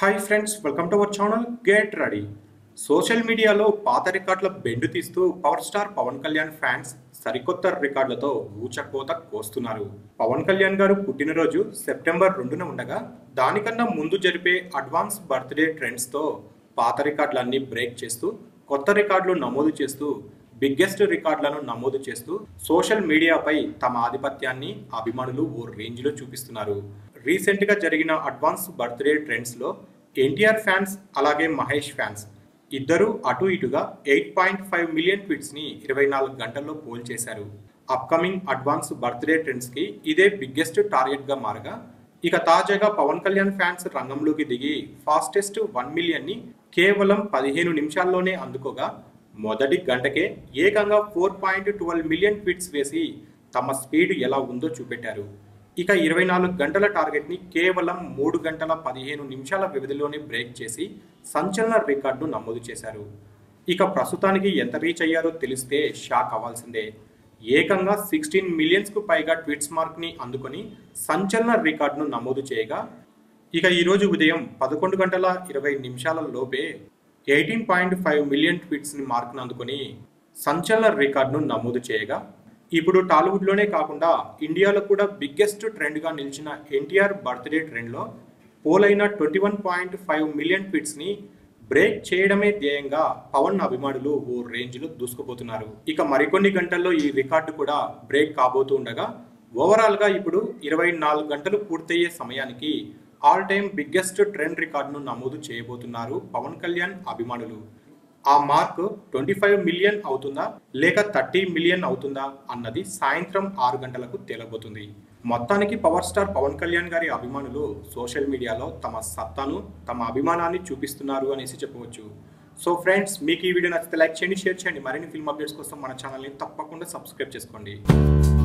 hi friends welcome to our channel get ready social మీడియాలో పాత రికార్డుల బెండు తీస్తూ power star Pawan Kalyan fans సరికొత్త రికార్డులతో ఊచకోత కోస్తున్నారు పవన్ కళ్యాణ్ గారు పుట్టినరోజు సెప్టెంబర్ రెండున ఉండగా దానికన్నా ముందు జరిపే అడ్వాన్స్ బర్త్డే ట్రెండ్స్తో పాత రికార్డులన్నీ బ్రేక్ చేస్తూ కొత్త రికార్డులు నమోదు చేస్తూ బిగ్గెస్ట్ రికార్డులను నమోదు చేస్తూ సోషల్ మీడియాపై తమ ఆధిపత్యాన్ని అభిమానులు ఓ రేంజ్లో చూపిస్తున్నారు రీసెంట్గా జరిగిన అడ్వాన్స్ బర్త్డే ట్రెండ్స్లో ఎన్టీఆర్ ఫ్యాన్స్ అలాగే మహేష్ ఫ్యాన్స్ ఇద్దరు అటు ఇటుగా ఎయిట్ పాయింట్ ఫైవ్ మిలియన్ ట్వీట్స్ని ఇరవై నాలుగు గంటల్లో పోల్ చేశారు అప్కమింగ్ అడ్వాన్స్ బర్త్డే ట్రెండ్స్కి ఇదే బిగ్గెస్ట్ టార్గెట్గా మారగా ఇక తాజాగా పవన్ కళ్యాణ్ ఫ్యాన్స్ రంగంలోకి దిగి ఫాస్టెస్ట్ వన్ మిలియన్ని కేవలం పదిహేను నిమిషాల్లోనే అందుకోగా మొదటి గంటకే ఏకంగా four point twelve million tweets వేసి తమ స్పీడ్ ఎలా ఉందో చూపెట్టారు ఇక ఇరవై నాలుగు గంటల టార్గెట్ని కేవలం మూడు గంటల పదిహేను నిమిషాల వ్యవధిలోనే బ్రేక్ చేసి సంచలన రికార్డును నమోదు చేశారు ఇక ప్రస్తుతానికి ఎంత రీచ్ అయ్యారో తెలిస్తే షాక్ అవ్వాల్సిందే ఏకంగా సిక్స్టీన్ మిలియన్స్కు పైగా ట్వీట్స్ మార్క్ని అందుకొని సంచలన రికార్డును నమోదు చేయగా ఇక ఈరోజు ఉదయం పదకొండు గంటల ఇరవై నిమిషాల లోపే ఎయిటీన్ పాయింట్ ఫైవ్ మిలియన్ ట్వీట్స్ని మార్క్ను అందుకొని సంచలన రికార్డును నమోదు చేయగా ఇప్పుడు టాలీవుడ్లోనే కాకుండా ఇండియాలో కూడా బిగ్గెస్ట్ ట్రెండ్గా నిలిచిన ఎన్టీఆర్ బర్త్డే ట్రెండ్లో పోలైన twenty one point five million ట్వీట్స్ని బ్రేక్ చేయడమే ధ్యేయంగా పవన్ అభిమానులు ఓ రేంజ్లో దూసుకుపోతున్నారు ఇక మరికొన్ని గంటల్లో ఈ రికార్డు కూడా బ్రేక్ కాబోతూ ఉండగా ఓవరాల్గా ఇప్పుడు ఇరవై నాలుగు గంటలు పూర్తయ్యే సమయానికి ఆల్ టైమ్ బిగ్గెస్ట్ ట్రెండ్ రికార్డును నమోదు చేయబోతున్నారు పవన్ కళ్యాణ్ అభిమానులు ఆ మార్క్ ట్వంటీ ఫైవ్ మిలియన్ అవుతుందా లేక థర్టీ మిలియన్ అవుతుందా అన్నది సాయంత్రం ఆరు గంటలకు తేలబోతుంది మొత్తానికి పవర్ స్టార్ పవన్ కళ్యాణ్ గారి అభిమానులు సోషల్ మీడియాలో తమ సత్తాను తమ అభిమానాన్ని చూపిస్తున్నారు అనేసి చెప్పవచ్చు సో ఫ్రెండ్స్ మీకు ఈ వీడియో నచ్చితే లైక్ చేయండి షేర్ చేయండి మరిన్ని ఫిల్మ్ అప్డేట్స్ కోసం మన ఛానల్ని తప్పకుండా సబ్స్క్రైబ్ చేసుకోండి